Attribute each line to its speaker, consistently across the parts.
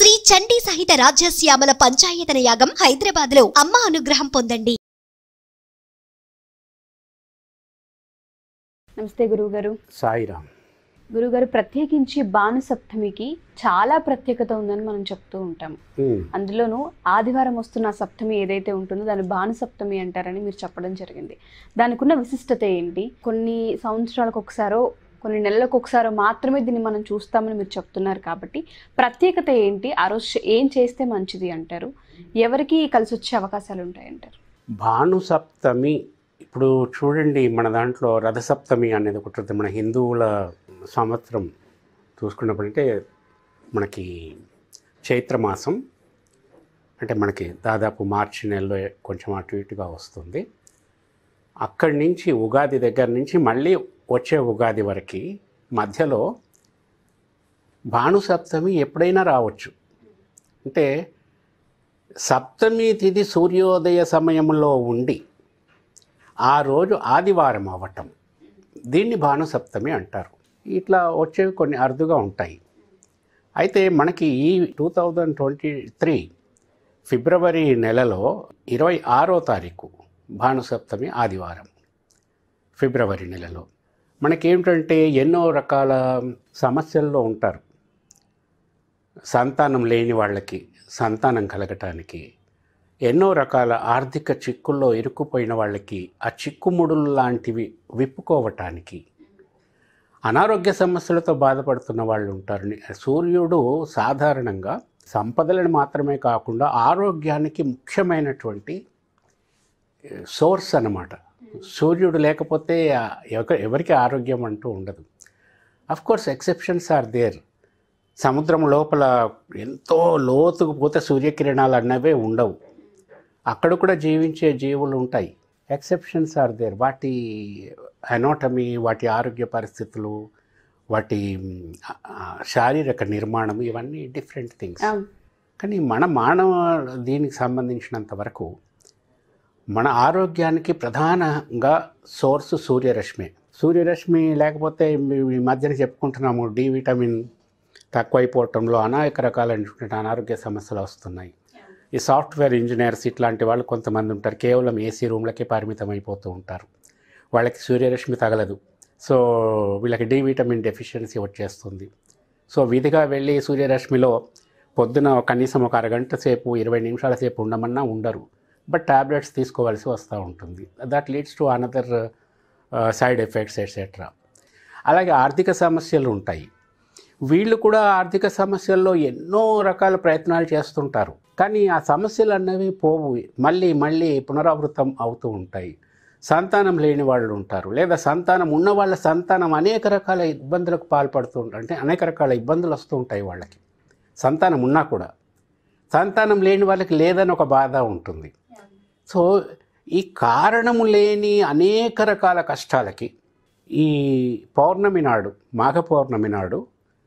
Speaker 1: శ్రీ చండీ సహిత రాజ్యశ్యామల పంచాయతన యాగం హైదరాబాద్ లో అమ్మ అనుగ్రహం పొందండి
Speaker 2: నమస్తే గురువుగారు
Speaker 3: సాయిరామ్
Speaker 2: గురువుగారు ప్రత్యేకించి భానుసప్తమికి చాలా ప్రత్యేకత ఉందని మనం చెప్తూ ఉంటాం
Speaker 3: ఉమ్,
Speaker 2: అందులోనూ ఆదివారం వస్తున్న ఆ సప్తమి ఏదైతే ఉంటుందో దాన్ని భానుసప్తమి అంటారని మీరు చెప్పడం జరిగింది దానికి ఉన్న విశిష్టత ఏంటి కొన్ని సంవత్సరాలకు ఒకసారో కొన్ని నెలలకు ఒకసారో మాత్రమే దీన్ని మనం చూస్తామని మీరు చెప్తున్నారు కాబట్టి ప్రత్యేకత ఏంటి ఆ రోజు ఏం చేస్తే మంచిది అంటారు ఎవరికి కలిసి వచ్చే అవకాశాలు ఉంటాయంటారు
Speaker 3: భాను సప్తమి ఇప్పుడు చూడండి మన దాంట్లో రథసప్తమి అనేది ఒకటి ఉంటుంది మన హిందువుల సంవత్సరం చూసుకున్నప్పుడంటే మనకి చైత్రమాసం అంటే మనకి దాదాపు మార్చి నెలలో కొంచెం అటు ఇటుగా వస్తుంది అక్కడి నుంచి ఉగాది దగ్గర నుంచి మళ్ళీ వచ్చే ఉగాది వరకు మధ్యలో భాను సప్తమి ఎప్పుడైనా రావచ్చు అంటే సప్తమి తిథి సూర్యోదయ సమయంలో ఉండి ఆ రోజు ఆదివారం అవ్వటం దీన్ని భానుసప్తమి అంటారు ఇట్లా వచ్చేవి కొన్ని అరుదుగా ఉంటాయి అయితే మనకి ఈ two thousand twenty three February నెలలో ఇరవై ఆరో తారీఖు భానుసప్తమి ఆదివారం ఫిబ్రవరి నెలలో మనకేమిటంటే ఎన్నో రకాల సమస్యల్లో ఉంటారు సంతానం లేని వాళ్ళకి సంతానం కలగటానికి ఎన్నో రకాల ఆర్థిక చిక్కుల్లో ఇరుక్కుపోయిన వాళ్ళకి ఆ చిక్కుముడులు లాంటివి విప్పుకోవటానికి అనారోగ్య సమస్యలతో బాధపడుతున్న వాళ్ళు ఉంటారు సూర్యుడు సాధారణంగా సంపదలను మాత్రమే కాకుండా ఆరోగ్యానికి ముఖ్యమైనటువంటి సోర్స్ అన్నమాట సూర్యుడు లేకపోతే ఆ, ఎవ- ఎవరికి ఆరోగ్యం అంటూ ఉండదు of course exceptions are there సముద్రం లోపల ఎంతో లోతుకు పోతే సూర్యకిరణాలు అన్నవే ఉండవు అక్కడ కూడా జీవించే జీవులు ఉంటాయి ఎక్సెప్షన్స్ ఆర్ దేర్ వాటి అనోటమీ వాటి ఆరోగ్య పరిస్థితులు వాటి మ్, ఆ, శారీరక నిర్మాణం ఇవన్నీ డిఫరెంట్ థింగ్స్ కానీ మన మానవ దీనికి సంబంధించినంత వరకు మన ఆరోగ్యానికి ప్రధానంగా సోర్స్ సూర్యరశ్మి సూర్యరశ్మి లేకపోతే మీ- ఈ మధ్యన చెప్పుకుంటున్నాము డి విటమిన్ తక్కువైపోవటంలో అనేక రకాలైనటువంటి అనారోగ్య సమస్యలు వస్తున్నాయి ఈ సాఫ్ట్వేర్ ఇంజనీర్స్ ఇట్లాంటి వాళ్ళు కొంతమంది ఉంటారు కేవలం ఏసీ రూమ్లకే పరిమితం అయిపోతూ ఉంటారు వాళ్ళకి సూర్యరశ్మి తగలదు సో వీళ్ళకి డి విటమిన్ డెఫిషియన్సీ వచ్చేస్తుంది సో విధిగా వెళ్ళి సూర్యరశ్మిలో పొద్దున కనీసం ఒక అరగంట సేపు ఇరవై నిమిషాల సేపు ఉండమన్నా ఉండరు బట్ ట్యాబ్లెట్స్ తీసుకోవాల్సి వస్తూ ఉంటుంది that leads to another side effects etcetera అలాగే ఆర్థిక సమస్యలు ఉంటాయి వీళ్ళు కూడా ఆర్థిక సమస్యల్లో ఎన్నో రకాల ప్రయత్నాలు చేస్తుంటారు కానీ ఆ సమస్యలు అన్నవి పోవు మళ్ళీ మళ్ళీ పునరావృతం అవుతూ ఉంటాయి సంతానం లేని వాళ్ళు ఉంటారు లేదా సంతానం ఉన్న వాళ్ళ సంతానం అనేక రకాల ఇబ్బందులకు పాల్పడుతూ ఉంటారు అంటే అనేక రకాల ఇబ్బందులు వస్తూ ఉంటాయి వాళ్ళకి సంతానం ఉన్నా కూడా సంతానం లేని వాళ్ళకి లేదని ఒక బాధ ఉంటుంది సో ఈ కారణము లేని అనేక రకాల కష్టాలకి ఈ పౌర్ణమి నాడు మాఘ పౌర్ణమి నాడు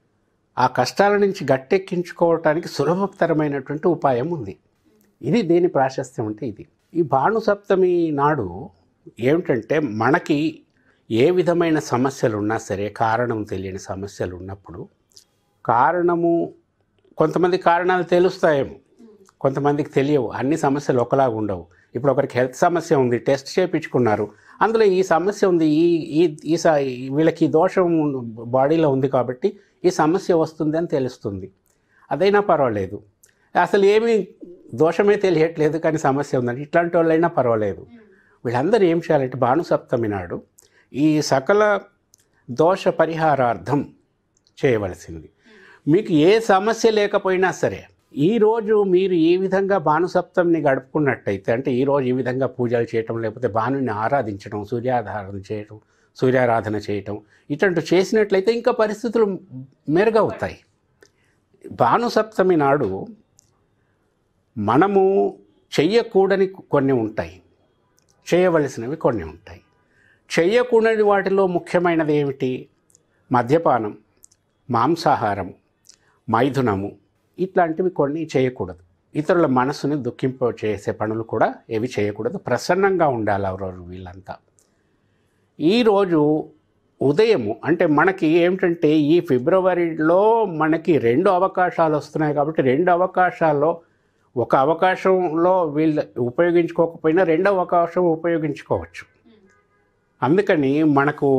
Speaker 3: ఆ కష్టాల నుంచి గట్టెక్కించుకోవటానికి సులభతరమైనటువంటి ఉపాయం ఉంది ఇది దీని ప్రాశస్త్యం అంటే ఇది ఈ భాను సప్తమి నాడు ఏమిటంటే మనకి ఏ విధమైన సమస్యలు ఉన్నా సరే కారణం తెలియని సమస్యలు ఉన్నప్పుడు కారణము కొంతమంది కారణాలు తెలుస్తాయేమో కొంతమందికి తెలియవు అన్ని సమస్యలు ఒకలాగా ఉండవు ఇప్పుడు ఒకరికి హెల్త్ సమస్య ఉంది టెస్ట్ చేయించుకున్నారు అందులో ఈ సమస్య ఉంది ఈ ఈ ఈ స- వీళ్ళకి ఈ దోషం బాడీలో ఉంది కాబట్టి ఈ సమస్య వస్తుంది అని తెలుస్తుంది అదైనా పర్వాలేదు అసలు ఏమీ దోషమే తెలియట్లేదు కానీ సమస్య ఉందని ఇట్లాంటి వాళ్ళైనా పర్వాలేదు వీళ్ళందరూ ఏం చేయాలంటే భానుసప్తమి నాడు ఈ సకల దోష పరిహారార్థం చేయవలసింది మీకు ఏ సమస్య లేకపోయినా సరే ఈరోజు మీరు ఈ విధంగా భానుసప్తమిని గడుపుకున్నట్టయితే అంటే ఈరోజు ఈ విధంగా పూజలు చేయటం లేకపోతే భానుని ఆరాధించడం సూర్యాధారణ చేయటం సూర్యారాధన చేయటం ఇటువంటి చేసినట్లయితే ఇంకా పరిస్థితులు మెరుగవుతాయి భానుసప్తమి నాడు మనము చెయ్యకూడని కొన్ని ఉంటాయి చేయవలసినవి కొన్ని ఉంటాయి చెయ్యకూడని వాటిలో ముఖ్యమైనది ఏమిటి మద్యపానం మాంసాహారం మైథునము ఇట్లాంటివి కొన్ని చేయకూడదు ఇతరుల మనసుని దుఃఖింప చేసే పనులు కూడా ఏవి చేయకూడదు ప్రసన్నంగా ఉండాలి ఎవరెవరు వీళ్ళంతా ఈరోజు ఉదయము అంటే మనకి ఏమిటంటే ఈ ఫిబ్రవరిలో మనకి రెండు అవకాశాలు వస్తున్నాయి కాబట్టి రెండు అవకాశాల్లో ఒక అవకాశంలో వీళ్ళు ఉపయోగించుకోకపోయినా రెండో అవకాశం ఉపయోగించుకోవచ్చు అందుకని మనకు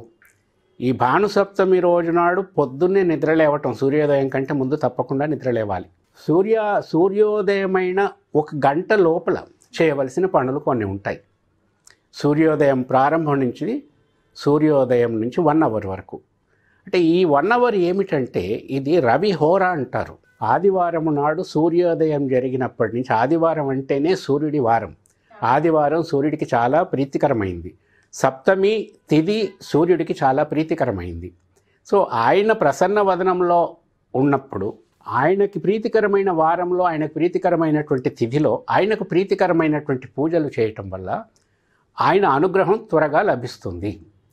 Speaker 3: ఈ భానుసప్తమి రోజు నాడు పొద్దున్నే నిద్ర లేవటం సూర్యోదయం కంటే ముందు తప్పకుండా నిద్ర లేవాలి సూర్య సూర్యోదయమైన ఒక గంట లోపల చేయవలసిన పనులు కొన్ని ఉంటాయి సూర్యోదయం ప్రారంభం నుంచి సూర్యోదయం నుంచి వన్ అవర్ వరకు అంటే ఈ వన్ అవర్ ఏమిటంటే ఇది రవి హోర అంటారు ఆదివారం నాడు సూర్యోదయం జరిగినప్పటి నుంచి ఆదివారం అంటేనే సూర్యుడి వారం ఆదివారం సూర్యుడికి చాలా ప్రీతికరమైంది సప్తమి తిథి సూర్యుడికి చాలా ప్రీతికరమైంది సో ఆయన ప్రసన్న వదనంలో ఉన్నప్పుడు ఆయనకి ప్రీతికరమైన వారంలో ఆయనకు ప్రీతికరమైనటువంటి తిథిలో ఆయనకు ప్రీతికరమైనటువంటి పూజలు చేయటం వల్ల ఆయన అనుగ్రహం త్వరగా లభిస్తుంది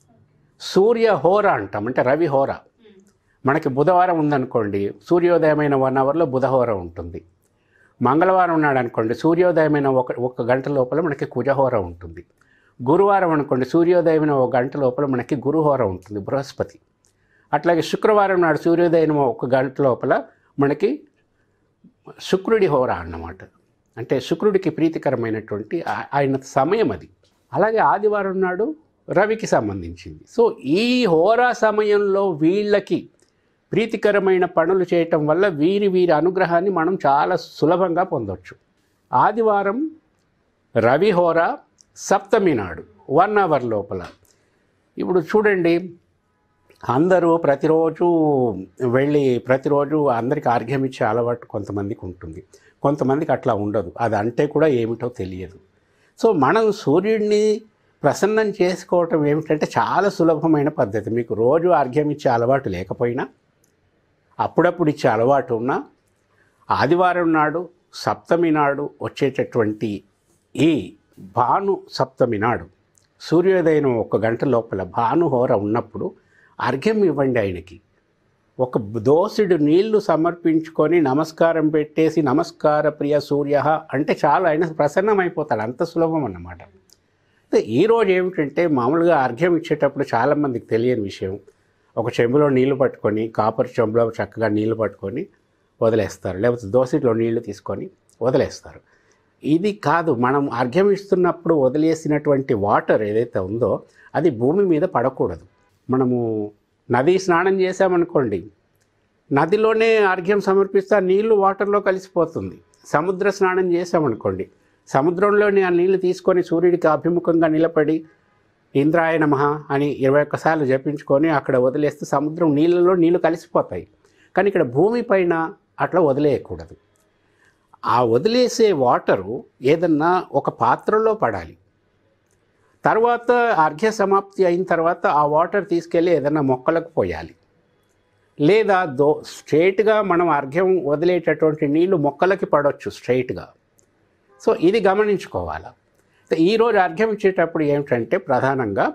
Speaker 3: సూర్య హోర అంటాం అంటే రవి హోర మనకి బుధవారం ఉందనుకోండి సూర్యోదయమైన వన్ అవర్లో బుధహోర ఉంటుంది మంగళవారం ఉన్నాడు అనుకోండి సూర్యోదయమైన ఒక ఒక గంట లోపల మనకి కుజహోర ఉంటుంది గురువారం అనుకోండి సూర్యోదయమైన ఒక గంట లోపల మనకి గురుహోర ఉంటుంది బృహస్పతి అట్లాగే శుక్రవారం నాడు సూర్యోదయం ఒక గంట లోపల మనకి శుక్రుడి హోర అన్నమాట అంటే శుక్రుడికి ప్రీతికరమైనటువంటి ఆ- ఆయన సమయం అది అలాగే ఆదివారం నాడు రవికి సంబంధించింది సో ఈ హోరా సమయంలో వీళ్ళకి ప్రీతికరమైన పనులు చేయటం వల్ల వీరి వీరి అనుగ్రహాన్ని మనం చాలా సులభంగా పొందొచ్చు ఆదివారం రవి హోరా సప్తమి నాడు వన్ అవర్ లోపల ఇప్పుడు చూడండి అందరూ ప్రతిరోజు వెళ్ళి ప్రతిరోజు అందరికి అర్ఘ్యం ఇచ్చే అలవాటు కొంతమందికి ఉంటుంది కొంతమందికి అట్లా ఉండదు అది అంటే కూడా ఏమిటో తెలియదు సో మనం సూర్యుడిని ప్రసన్నం చేసుకోవటం ఏమిటంటే చాలా సులభమైన పద్ధతి మీకు రోజు అర్ఘ్యం ఇచ్చే అలవాటు లేకపోయినా అప్పుడప్పుడు ఇచ్చే అలవాటు ఉన్నా ఆదివారం నాడు సప్తమి నాడు వచ్చేటటువంటి ఈ భాను సప్తమి నాడు సూర్యోదయం ఒక గంట లోపల భానుహోర ఉన్నప్పుడు అర్ఘ్యం ఇవ్వండి ఆయనకి ఒక దోసుడు నీళ్లు సమర్పించుకొని నమస్కారం పెట్టేసి నమస్కార ప్రియ సూర్య అంటే చాలు ఆయన ప్రసన్నమైపోతాడు అంత సులభం అన్నమాట అయితే ఈరోజు ఏమిటంటే మామూలుగా అర్ఘ్యం ఇచ్చేటప్పుడు చాలామందికి తెలియని విషయం ఒక చెంబులో నీళ్లు పట్టుకొని కాపర్ చెంబులో చక్కగా నీళ్లు పట్టుకొని వదిలేస్తారు లేకపోతే దోశలో నీళ్లు తీసుకొని వదిలేస్తారు ఇది కాదు మనం అర్ఘ్యం ఇస్తున్నప్పుడు వదిలేసినటువంటి వాటర్ ఏదైతే ఉందో అది భూమి మీద పడకూడదు మనము నది స్నానం చేసామనుకోండి నదిలోనే అర్ఘ్యం సమర్పిస్తే ఆ నీళ్లు వాటర్లో కలిసిపోతుంది సముద్ర స్నానం చేసామనుకోండి సముద్రంలోని ఆ నీళ్లు తీసుకొని సూర్యుడికి అభిముఖంగా నిలబడి ఇంద్రాయ నమః అని ఇరవై ఒక్కసార్లు జపించుకొని అక్కడ వదిలేస్తే సముద్రం నీళ్ళలో నీళ్లు కలిసిపోతాయి కానీ ఇక్కడ భూమి పైన అట్లా వదిలేయకూడదు ఆ వదిలేసే వాటరు ఏదన్నా ఒక పాత్రలో పడాలి తర్వాత అర్ఘ్య సమాప్తి అయిన తర్వాత ఆ వాటర్ తీసుకెళ్ళి ఏదైనా మొక్కలకు పోయాలి లేదా దో స్ట్రైట్గా మనం అర్ఘ్యం వదిలేటటువంటి నీళ్లు మొక్కలకి పడవచ్చు స్ట్రైట్గా సో ఇది గమనించుకోవాలి అయితే ఈరోజు అర్ఘ్యం ఇచ్చేటప్పుడు ఏమిటంటే ప్రధానంగా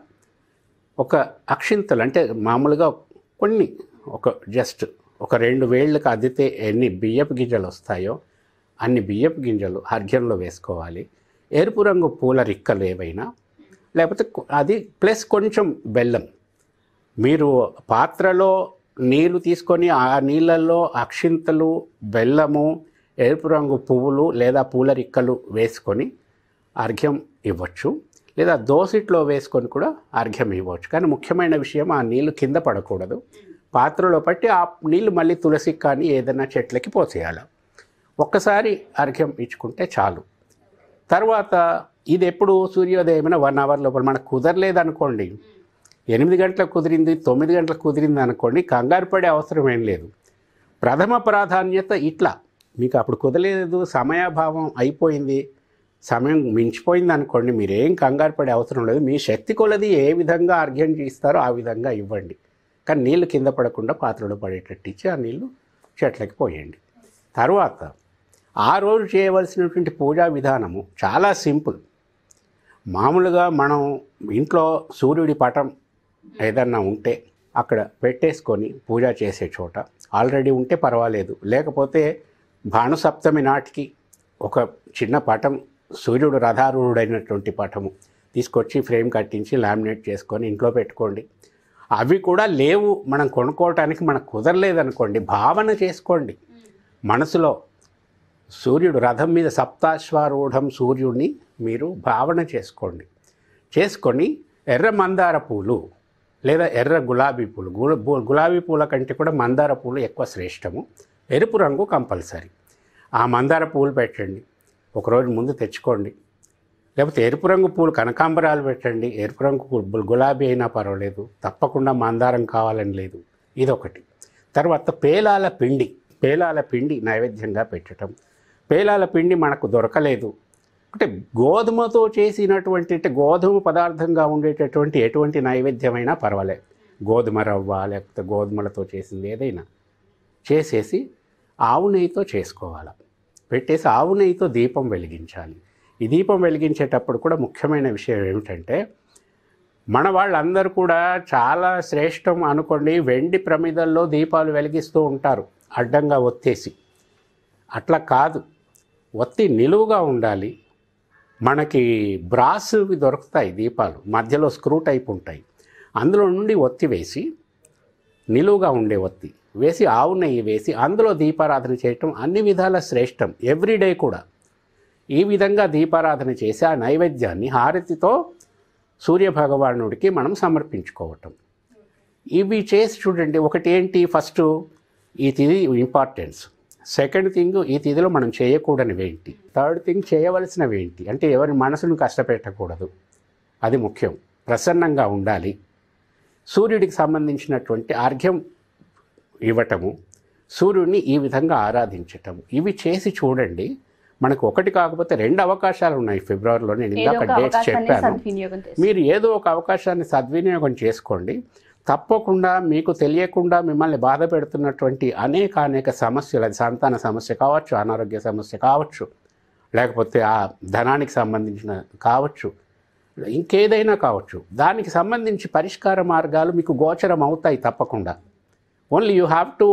Speaker 3: ఒక అక్షింతలు అంటే మామూలుగా కొన్ని ఒక జస్ట్ ఒక రెండు వేళ్ళకి అద్దితే ఎన్ని బియ్యపు గింజలు వస్తాయో అన్ని బియ్యపు గింజలు అర్ఘ్యంలో వేసుకోవాలి ఎరుపు రంగు పూల రిక్కలు ఏవైనా లేకపోతే కొ- అది ప్లస్ కొంచెం బెల్లం మీరు పాత్రలో నీళ్లు తీసుకొని ఆ నీళ్ళల్లో అక్షింతలు బెల్లము ఎరుపు రంగు పువ్వులు లేదా పూల రిక్కలు వేసుకొని అర్ఘ్యం ఇవ్వచ్చు లేదా దోసిట్లో వేసుకొని కూడా అర్ఘ్యం ఇవ్వచ్చు కానీ ముఖ్యమైన విషయం ఆ నీళ్లు కింద పడకూడదు పాత్రలో పట్టి ఆ నీళ్లు మళ్ళీ తులసికి కానీ ఏదైనా చెట్లకి పోసేయాలి ఒక్కసారి అర్ఘ్యం ఇచ్చుకుంటే చాలు తర్వాత ఇది ఎప్పుడు సూర్యోదయమైన వన్ అవర్ లోపల మనకు కుదరలేదు అనుకోండి ఎనిమిది గంటలకు కుదిరింది తొమ్మిది గంటలకు కుదిరింది అనుకోండి కంగారు పడే అవసరం ఏం లేదు ప్రథమ ప్రాధాన్యత ఇట్లా మీకు అప్పుడు కుదరలేదు సమయాభావం అయిపోయింది సమయం మించిపోయింది అనుకోండి మీరేం కంగారు పడే అవసరం లేదు మీ శక్తి కొలది ఏ విధంగా అర్ఘ్యం చేస్తారో ఆ విధంగా ఇవ్వండి కానీ నీళ్లు కింద పడకుండా పాత్రలో పడేటట్టు ఇచ్చి ఆ నీళ్లు చెట్లకి పోయండి తర్వాత ఆ రోజు చేయవలసినటువంటి పూజా విధానము చాలా సింపుల్ మామూలుగా మనం ఇంట్లో సూర్యుడి పటం ఏదన్నా ఉంటే అక్కడ పెట్టేసుకొని పూజ చేసే చోట ఆల్రెడీ ఉంటే పర్వాలేదు లేకపోతే భానుసప్తమి నాటికి ఒక చిన్న పటం సూర్యుడు రథారూఢుడైనటువంటి పటము తీసుకొచ్చి ఫ్రేమ్ కట్టించి లామినేట్ చేసుకొని ఇంట్లో పెట్టుకోండి అవి కూడా లేవు మనం కొనుక్కోవటానికి మనకు కుదరలేదనుకోండి భావన చేసుకోండి మనసులో సూర్యుడు రథం మీద సప్తాశ్వారూఢం సూర్యుడిని మీరు భావన చేసుకోండి చేసుకొని ఎర్ర మందార పూలు లేదా ఎర్ర గులాబీ పూలు గు- గు- గులాబీ పూల కంటే కూడా మందార పూలు ఎక్కువ శ్రేష్టము ఎరుపు రంగు కంపల్సరీ ఆ మందార పూలు పెట్టండి ఒకరోజు ముందు తెచ్చుకోండి లేకపోతే ఎరుపు రంగు పూలు కనకాంబరాలు పెట్టండి ఎరుపు రంగు గు- గులాబీ అయినా పర్వాలేదు తప్పకుండా మందారం కావాలని లేదు ఇదొకటి తర్వాత పేలాల పిండి పేలాల పిండి నైవేద్యంగా పెట్టడం పేలాల పిండి మనకు దొరకలేదు అంటే గోధుమతో చేసినటువంటి అంటే గోధుమ పదార్థంగా ఉండేటటువంటి ఎటువంటి నైవేద్యమైనా పర్వాలేదు గోధుమ రవ్వ లేకపోతే గోధుమలతో చేసింది ఏదైనా చేసేసి ఆవు నెయ్యితో చేసుకోవాలి పెట్టేసి ఆవు నెయ్యితో దీపం వెలిగించాలి ఈ దీపం వెలిగించేటప్పుడు కూడా ముఖ్యమైన విషయం ఏమిటంటే మన వాళ్ళందరూ కూడా చాలా శ్రేష్టం అనుకోండి వెండి ప్రమిదల్లో దీపాలు వెలిగిస్తూ ఉంటారు అడ్డంగా ఒత్తేసి అట్లా కాదు ఒత్తి నిలువుగా ఉండాలి మనకి బ్రాస్వి దొరుకుతాయి దీపాలు మధ్యలో స్క్రూ టైప్ ఉంటాయి అందులో నుండి ఒత్తి వేసి నిలువుగా ఉండే ఒత్తి వేసి ఆవు నెయ్యి వేసి అందులో దీపారాధన చేయటం అన్ని విధాల శ్రేష్టం ఎవ్రీడే కూడా ఈ విధంగా దీపారాధన చేసి ఆ నైవేద్యాన్ని హారతితో సూర్యభగవానుడికి మనం సమర్పించుకోవటం ఇవి చేసి చూడండి ఒకటి ఏంటి ఫస్ట్ ఈ తిథి ఇంపార్టెన్స్ సెకండ్ థింగ్ ఈ తిథిలో మనం చేయకూడనివి ఏంటి థర్డ్ థింగ్ చేయవలసినవి ఏంటి అంటే ఎవరి మనసును కష్టపెట్టకూడదు అది ముఖ్యం ప్రసన్నంగా ఉండాలి సూర్యుడికి సంబంధించినటువంటి అర్ఘ్యం ఇవ్వటము సూర్యుడిని ఈ విధంగా ఆరాధించటం ఇవి చేసి చూడండి మనకు ఒకటి కాకపోతే రెండు అవకాశాలు ఉన్నాయి ఫిబ్రవరిలో నేను
Speaker 2: ఏదో
Speaker 3: ఇందాక
Speaker 2: ఒక
Speaker 3: డేట్స్
Speaker 2: అవకాశాన్ని
Speaker 3: చెప్పాను
Speaker 2: సద్వినియోగం చేసి
Speaker 3: మీరు ఏదో ఒక అవకాశాన్ని సద్వినియోగం చేసుకోండి తప్పకుండా మీకు తెలియకుండా మిమ్మల్ని బాధ పెడుతున్నటువంటి అనేక అనేక సమస్యలు అది సంతాన సమస్య కావచ్చు అనారోగ్య సమస్య కావచ్చు లేకపోతే ఆ ధనానికి సంబంధించిన కావచ్చు ఇంకేదైనా కావచ్చు దానికి సంబంధించి పరిష్కార మార్గాలు మీకు గోచరం అవుతాయి తప్పకుండా only you have to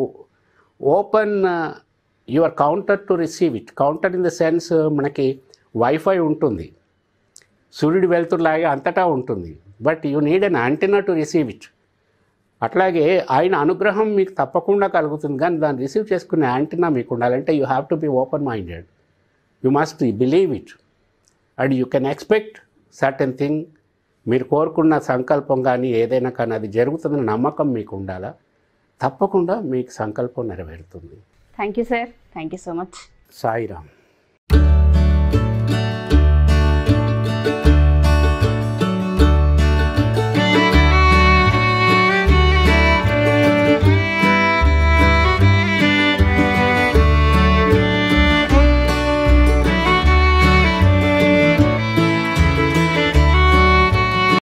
Speaker 3: open your counter to receive it counter in the sense మనకి వైఫై ఉంటుంది సూర్యుడి వెలుతురులాగే అంతటా ఉంటుంది but you need an antenna to receive it అట్లాగే ఆయన అనుగ్రహం మీకు తప్పకుండా కలుగుతుంది కానీ దాన్ని రిసీవ్ చేసుకునే యాంటీనా మీకు ఉండాలంటే you have to be open minded you must believe it and you can expect certain thing మీరు కోరుకున్న సంకల్పం కానీ ఏదైనా కానీ అది జరుగుతుందన్న నమ్మకం మీకు ఉండాలా తప్పకుండా మీకు సంకల్పం నెరవేరుతుంది
Speaker 2: thank you sir thank you so much
Speaker 3: Sairam